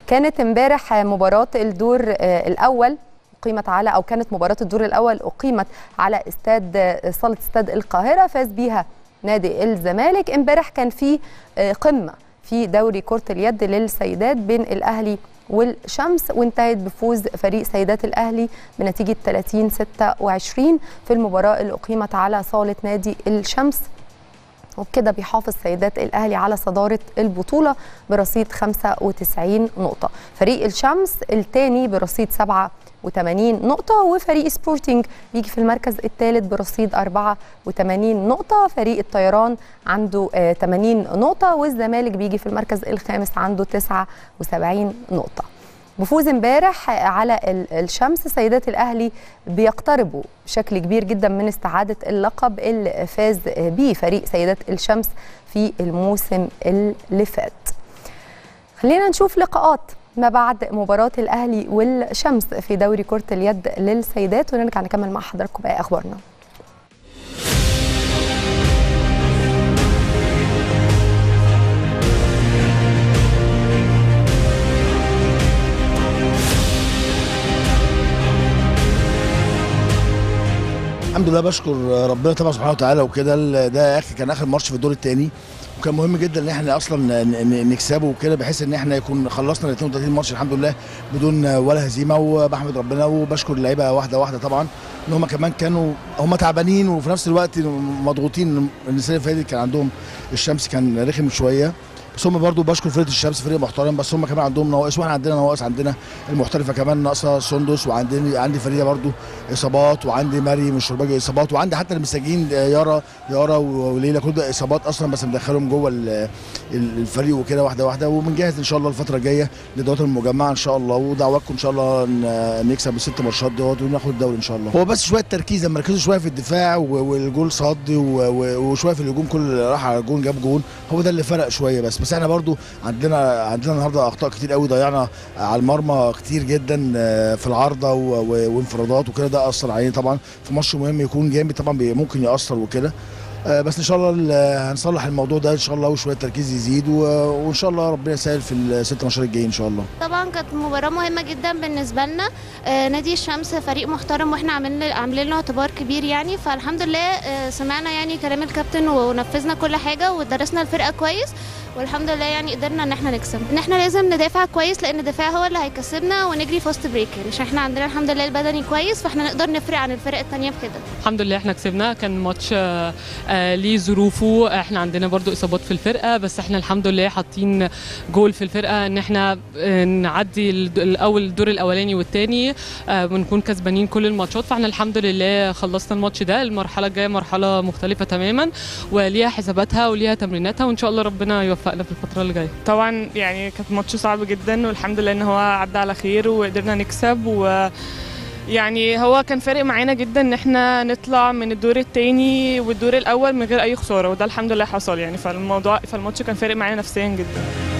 كانت امبارح مباراة الدور الأول أقيمت على أو كانت مباراة الدور الأول أقيمت على استاد صالة استاد القاهرة فاز بيها نادي الزمالك امبارح كان في قمة في دوري كرة اليد للسيدات بين الأهلي والشمس وانتهت بفوز فريق سيدات الأهلي بنتيجة 30 26 في المباراة اللي أقيمت على صالة نادي الشمس وبكده بيحافظ سيدات الاهلي على صداره البطوله برصيد 95 نقطه فريق الشمس الثاني برصيد 87 نقطه وفريق سبورتنج بيجي في المركز الثالث برصيد 84 نقطه فريق الطيران عنده 80 نقطه والزمالك بيجي في المركز الخامس عنده 79 نقطه بفوز امبارح على الشمس سيدات الاهلي بيقتربوا بشكل كبير جدا من استعاده اللقب اللي فاز بيه فريق سيدات الشمس في الموسم اللي فات. خلينا نشوف لقاءات ما بعد مباراة الأهلي والشمس في دوري كرة اليد للسيدات ونرجع نكمل مع حضراتكم باقي أخبارنا. الحمد لله بشكر ربنا طبعا سبحانه وتعالى وكده ده اخر كان اخر ماتش في الدور الثاني وكان مهم جدا ان احنا اصلا نكسبه وكده بحيث ان احنا يكون خلصنا ال 32 ماتش الحمد لله بدون ولا هزيمه وبحمد ربنا وبشكر اللعيبه واحده واحده طبعا ان هم كمان كانوا هم تعبانين وفي نفس الوقت مضغوطين السنه اللي فاتت كان عندهم الشمس كان رخم شويه بس هم برضو بشكر فرقه الشمس فريق محترم بس هم كمان عندهم نواقص واحنا عندنا نواقص عندنا المحترفه كمان ناقصه سندس وعندي عندي فريده برضو اصابات وعندي مريم الشرباجي اصابات وعندي حتى المساجين يارا يارا وليلى كل ده اصابات اصلا بس مدخلهم جوه الفريق وكده واحده واحده وبنجهز ان شاء الله الفتره الجايه لدورات المجمعه ان شاء الله ودعواتكم ان شاء الله نكسب الست ماتشات دوت وناخد الدوري ان شاء الله هو بس شويه تركيز لما ركزوا شويه في الدفاع والجول صد وشويه في الهجوم كل راح على الجون جاب جون هو ده اللي فرق شويه بس بس احنا برضو عندنا عندنا النهارده اخطاء كتير قوي ضيعنا على المرمى كتير جدا في العارضه وانفرادات وكده ده اثر علينا طبعا في ماتش مهم يكون جامد طبعا ممكن ياثر وكده بس ان شاء الله هنصلح الموضوع ده ان شاء الله وشويه تركيز يزيد وان شاء الله ربنا يسهل في الست ماتشات الجايين ان شاء الله طبعا كانت مباراه مهمه جدا بالنسبه لنا آه نادي الشمس فريق محترم واحنا عاملين عاملين له اعتبار كبير يعني فالحمد لله آه سمعنا يعني كلام الكابتن ونفذنا كل حاجه ودرسنا الفرقه كويس والحمد لله يعني قدرنا ان احنا نكسب ان احنا لازم ندافع كويس لان الدفاع هو اللي هيكسبنا ونجري فاست بريك يعني عشان احنا عندنا الحمد لله البدني كويس فاحنا نقدر نفرق عن الفرق الثانيه بكده الحمد لله احنا كسبنا كان ماتش آه ليه ظروفه احنا عندنا برضو اصابات في الفرقه بس احنا الحمد لله حاطين جول في الفرقه ان احنا نعدي الاول الدور الاولاني والثاني ونكون كسبانين كل الماتشات فاحنا الحمد لله خلصنا الماتش ده المرحله الجايه مرحله مختلفه تماما وليها حساباتها وليها تمريناتها وان شاء الله ربنا يوفقنا في الفتره اللي جايه طبعا يعني كانت ماتش صعب جدا والحمد لله ان هو عدى على خير وقدرنا نكسب و يعني هو كان فارق معانا جدا ان احنا نطلع من الدور الثاني والدور الاول من غير اي خساره وده الحمد لله حصل يعني فالموضوع فالماتش كان فارق معانا نفسيا جدا